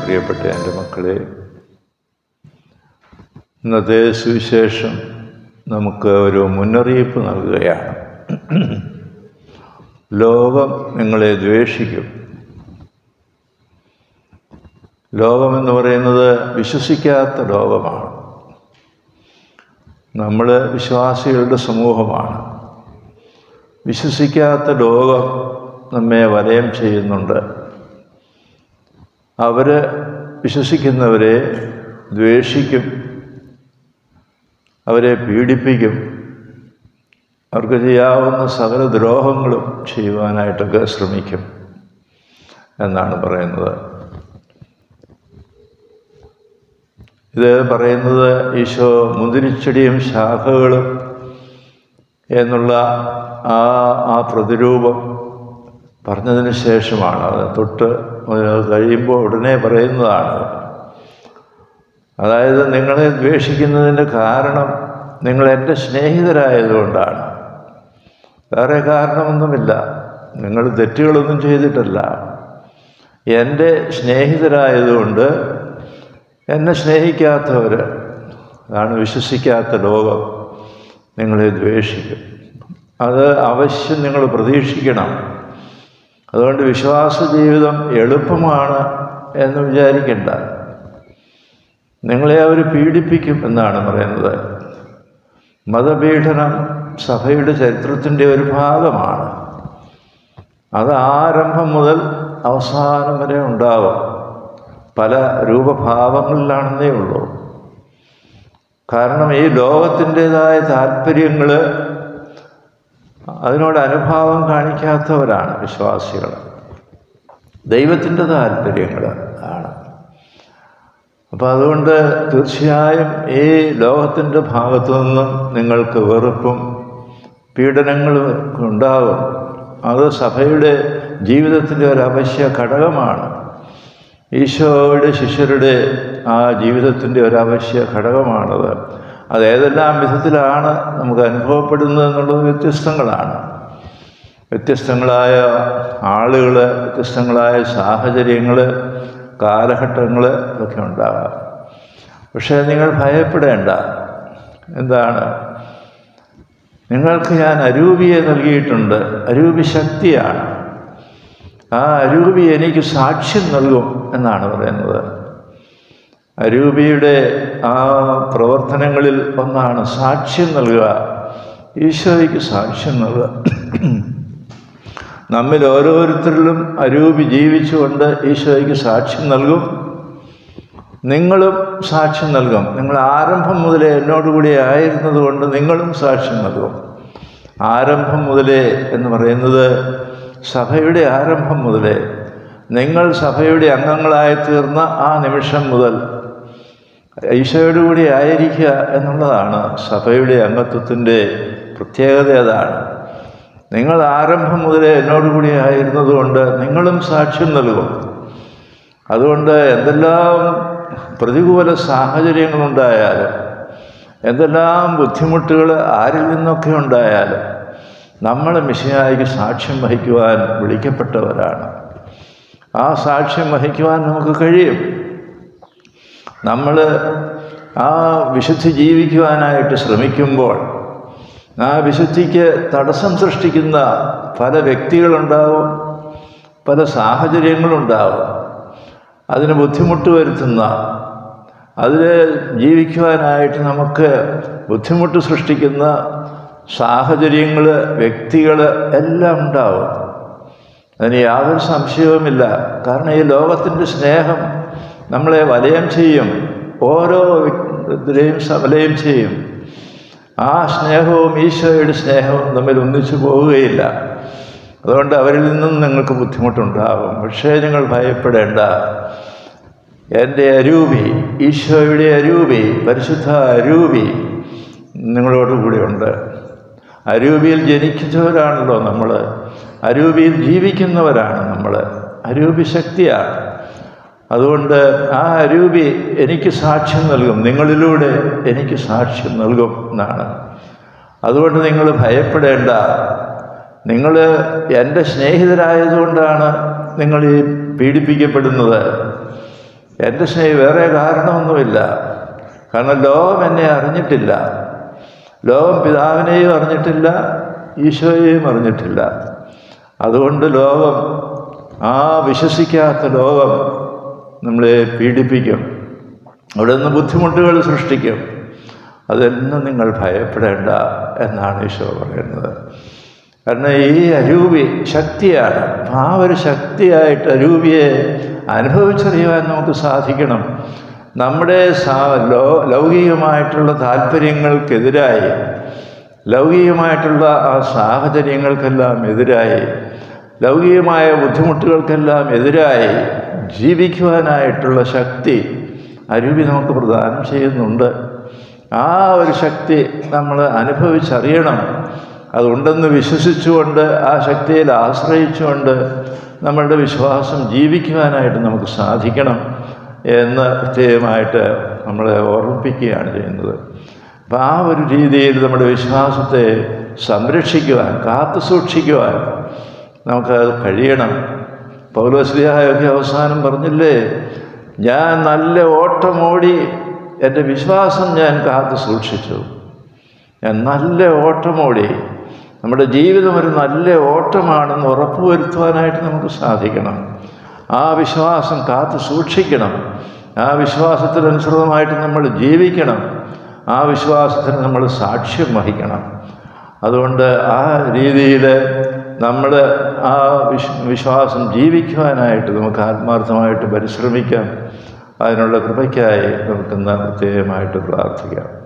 പ്രിയപ്പെട്ട എൻ്റെ മക്കളെ ഇന്നത്തെ സുവിശേഷം നമുക്ക് ഒരു മുന്നറിയിപ്പ് നൽകുകയാണ് ലോകം നിങ്ങളെ ദ്വേഷിക്കും ലോകമെന്ന് പറയുന്നത് വിശ്വസിക്കാത്ത ലോകമാണ് നമ്മൾ വിശ്വാസികളുടെ സമൂഹമാണ് വിശ്വസിക്കാത്ത ലോകം നമ്മെ വലയം ചെയ്യുന്നുണ്ട് അവർ വിശ്വസിക്കുന്നവരെ ദ്വേഷിക്കും അവരെ പീഡിപ്പിക്കും അവർക്ക് ചെയ്യാവുന്ന സകല ദ്രോഹങ്ങളും ചെയ്യുവാനായിട്ടൊക്കെ ശ്രമിക്കും എന്നാണ് പറയുന്നത് ഇത് പറയുന്നത് ഈശോ മുന്തിരിച്ചെടിയും ശാഖകളും എന്നുള്ള ആ ആ പ്രതിരൂപം പറഞ്ഞതിന് ശേഷമാണ് അത് തൊട്ട് കഴിയുമ്പോൾ ഉടനെ പറയുന്നതാണ് അതായത് നിങ്ങളെ ദ്വേഷിക്കുന്നതിൻ്റെ കാരണം നിങ്ങൾ എൻ്റെ സ്നേഹിതരായതുകൊണ്ടാണ് വേറെ കാരണമൊന്നുമില്ല നിങ്ങൾ തെറ്റുകളൊന്നും ചെയ്തിട്ടല്ല എൻ്റെ സ്നേഹിതരായതുകൊണ്ട് എന്നെ സ്നേഹിക്കാത്തവർ അതാണ് വിശ്വസിക്കാത്ത ലോകം നിങ്ങളെ ദ്വേഷിക്കും അത് അവശ്യം നിങ്ങൾ പ്രതീക്ഷിക്കണം അതുകൊണ്ട് വിശ്വാസ ജീവിതം എളുപ്പമാണ് എന്ന് വിചാരിക്കേണ്ട നിങ്ങളെ അവർ പീഡിപ്പിക്കും എന്നാണ് പറയുന്നത് മതപീഡനം സഭയുടെ ചരിത്രത്തിൻ്റെ ഒരു ഭാഗമാണ് അത് ആരംഭം മുതൽ അവസാനം വരെ ഉണ്ടാവും പല രൂപഭാവങ്ങളിലാണെന്നേ ഉള്ളൂ കാരണം ഈ ലോകത്തിൻ്റെതായ താല്പര്യങ്ങൾ അതിനോട് അനുഭാവം കാണിക്കാത്തവരാണ് വിശ്വാസികൾ ദൈവത്തിൻ്റെ താല്പര്യങ്ങൾ ആണ് അപ്പോൾ അതുകൊണ്ട് തീർച്ചയായും ഈ ലോകത്തിൻ്റെ ഭാഗത്തു നിന്നും നിങ്ങൾക്ക് വെറുപ്പും പീഡനങ്ങളും ഉണ്ടാകും അത് സഭയുടെ ജീവിതത്തിൻ്റെ ഒരു അവശ്യ ഘടകമാണ് ഈശോയുടെ ശിഷ്യരുടെ ആ ജീവിതത്തിൻ്റെ ഒരു അവശ്യ ഘടകമാണത് അത് ഏതെല്ലാം വിധത്തിലാണ് നമുക്ക് അനുഭവപ്പെടുന്നത് എന്നുള്ളത് വ്യത്യസ്തങ്ങളാണ് വ്യത്യസ്തങ്ങളായ ആളുകൾ വ്യത്യസ്തങ്ങളായ സാഹചര്യങ്ങൾ കാലഘട്ടങ്ങൾ ഒക്കെ ഉണ്ടാകാം പക്ഷേ നിങ്ങൾ ഭയപ്പെടേണ്ട എന്താണ് നിങ്ങൾക്ക് ഞാൻ അരൂപിയെ നൽകിയിട്ടുണ്ട് അരൂപി ശക്തിയാണ് ആ അരൂപി എനിക്ക് സാക്ഷ്യം നൽകും എന്നാണ് പറയുന്നത് അരൂപിയുടെ ആ പ്രവർത്തനങ്ങളിൽ ഒന്നാണ് സാക്ഷ്യം നൽകുക ഈശോയ്ക്ക് സാക്ഷ്യം നൽകുക നമ്മിൽ ഓരോരുത്തരിലും അരൂപി ജീവിച്ചുകൊണ്ട് ഈശോയ്ക്ക് സാക്ഷ്യം നൽകും നിങ്ങളും സാക്ഷ്യം നൽകും നിങ്ങൾ ആരംഭം മുതലേ എന്നോടുകൂടി ആയിരുന്നത് കൊണ്ട് നിങ്ങളും സാക്ഷ്യം നൽകും ആരംഭം മുതലേ എന്ന് പറയുന്നത് സഭയുടെ ആരംഭം മുതലേ നിങ്ങൾ സഭയുടെ അംഗങ്ങളായി തീർന്ന ആ നിമിഷം മുതൽ ഈശോയോട് കൂടി ആയിരിക്കുക എന്നുള്ളതാണ് സഭയുടെ അംഗത്വത്തിൻ്റെ പ്രത്യേകത അതാണ് നിങ്ങൾ ആരംഭം മുതലേ എന്നോടുകൂടി ആയിരുന്നതുകൊണ്ട് നിങ്ങളും സാക്ഷ്യം നൽകും അതുകൊണ്ട് എന്തെല്ലാം പ്രതികൂല സാഹചര്യങ്ങളുണ്ടായാലും എന്തെല്ലാം ബുദ്ധിമുട്ടുകൾ ആരിൽ നിന്നൊക്കെ ഉണ്ടായാലും നമ്മൾ മിശിഹായിക്ക് സാക്ഷ്യം വഹിക്കുവാൻ വിളിക്കപ്പെട്ടവരാണ് ആ സാക്ഷ്യം വഹിക്കുവാൻ നമുക്ക് കഴിയും നമ്മൾ ആ വിശുദ്ധി ജീവിക്കുവാനായിട്ട് ശ്രമിക്കുമ്പോൾ ആ വിശുദ്ധിക്ക് തടസ്സം സൃഷ്ടിക്കുന്ന പല വ്യക്തികളുണ്ടാവും പല സാഹചര്യങ്ങളുണ്ടാവും അതിന് ബുദ്ധിമുട്ട് വരുത്തുന്ന അതിൽ ജീവിക്കുവാനായിട്ട് നമുക്ക് ബുദ്ധിമുട്ട് സൃഷ്ടിക്കുന്ന സാഹചര്യങ്ങൾ വ്യക്തികൾ എല്ലാം ഉണ്ടാവും അതിന് യാതൊരു സംശയവുമില്ല കാരണം ഈ ലോകത്തിൻ്റെ സ്നേഹം നമ്മളെ വലയം ചെയ്യും ഓരോ ഇതിലെയും വലയം ചെയ്യും ആ സ്നേഹവും ഈശോയുടെ സ്നേഹവും തമ്മിൽ ഒന്നിച്ചു പോവുകയില്ല അതുകൊണ്ട് അവരിൽ നിന്നും നിങ്ങൾക്ക് ബുദ്ധിമുട്ടുണ്ടാകും പക്ഷേ നിങ്ങൾ ഭയപ്പെടേണ്ട എൻ്റെ അരൂപി ഈശോയുടെ അരൂപി പരിശുദ്ധ അരൂപി നിങ്ങളോട് കൂടെയുണ്ട് അരൂപിയിൽ ജനിക്കുന്നവരാണല്ലോ നമ്മൾ അരൂപിയിൽ ജീവിക്കുന്നവരാണ് നമ്മൾ അരൂപി ശക്തിയാണ് അതുകൊണ്ട് ആ അരൂപി എനിക്ക് സാക്ഷ്യം നൽകും നിങ്ങളിലൂടെ എനിക്ക് സാക്ഷ്യം നൽകും എന്നാണ് അതുകൊണ്ട് നിങ്ങൾ ഭയപ്പെടേണ്ട നിങ്ങൾ എൻ്റെ സ്നേഹിതരായതുകൊണ്ടാണ് നിങ്ങൾ ഈ പീഡിപ്പിക്കപ്പെടുന്നത് എൻ്റെ സ്നേഹി വേറെ കാരണമൊന്നുമില്ല കാരണം ലോകം എന്നെ അറിഞ്ഞിട്ടില്ല ലോകം പിതാവിനെയും അറിഞ്ഞിട്ടില്ല ഈശോയെയും അറിഞ്ഞിട്ടില്ല അതുകൊണ്ട് ലോകം ആ വിശ്വസിക്കാത്ത ലോകം നമ്മളെ പീഡിപ്പിക്കും അവിടെ നിന്ന് ബുദ്ധിമുട്ടുകൾ സൃഷ്ടിക്കും അതൊന്നും നിങ്ങൾ ഭയപ്പെടേണ്ട എന്നാണ് ഈശോ പറയുന്നത് കാരണം ഈ അരൂപി ശക്തിയാണ് ആ ഒരു ശക്തിയായിട്ട് അരൂപിയെ അനുഭവിച്ചറിയുവാൻ നമുക്ക് സാധിക്കണം നമ്മുടെ സാ ലോ ലൗകികമായിട്ടുള്ള താല്പര്യങ്ങൾക്കെതിരായി ലൗകികമായിട്ടുള്ള ആ സാഹചര്യങ്ങൾക്കെല്ലാം എതിരായി ലൗകികമായ ബുദ്ധിമുട്ടുകൾക്കെല്ലാം എതിരായി ജീവിക്കുവാനായിട്ടുള്ള ശക്തി അരുവി നമുക്ക് പ്രദാനം ചെയ്യുന്നുണ്ട് ആ ഒരു ശക്തി നമ്മൾ അനുഭവിച്ചറിയണം അതുണ്ടെന്ന് വിശ്വസിച്ചുകൊണ്ട് ആ ശക്തിയിൽ ആശ്രയിച്ചുകൊണ്ട് നമ്മളുടെ വിശ്വാസം ജീവിക്കുവാനായിട്ട് നമുക്ക് സാധിക്കണം എന്ന് പ്രത്യേകമായിട്ട് നമ്മളെ ഓർമ്മിപ്പിക്കുകയാണ് ചെയ്യുന്നത് അപ്പം ആ ഒരു രീതിയിൽ നമ്മുടെ വിശ്വാസത്തെ സംരക്ഷിക്കുവാൻ കാത്തു സൂക്ഷിക്കുവാൻ നമുക്കത് കഴിയണം പൗലോസ്ലിയായൊക്കെ അവസാനം പറഞ്ഞില്ലേ ഞാൻ നല്ല ഓട്ടമോടി എൻ്റെ വിശ്വാസം ഞാൻ കാത്തു സൂക്ഷിച്ചു ഞാൻ നല്ല ഓട്ടമോടി നമ്മുടെ ജീവിതം ഒരു നല്ല ഓട്ടമാണെന്ന് ഉറപ്പുവരുത്തുവാനായിട്ട് നമുക്ക് സാധിക്കണം ആ വിശ്വാസം കാത്തു സൂക്ഷിക്കണം ആ വിശ്വാസത്തിനനുസൃതമായിട്ട് നമ്മൾ ജീവിക്കണം ആ വിശ്വാസത്തിന് നമ്മൾ സാക്ഷ്യം വഹിക്കണം അതുകൊണ്ട് ആ രീതിയിൽ നമ്മൾ ആ വിശ് വിശ്വാസം ജീവിക്കുവാനായിട്ട് നമുക്ക് ആത്മാർത്ഥമായിട്ട് പരിശ്രമിക്കാം അതിനുള്ള കൃപയ്ക്കായി നമുക്കിന്ന് പ്രത്യേകമായിട്ട് പ്രാർത്ഥിക്കാം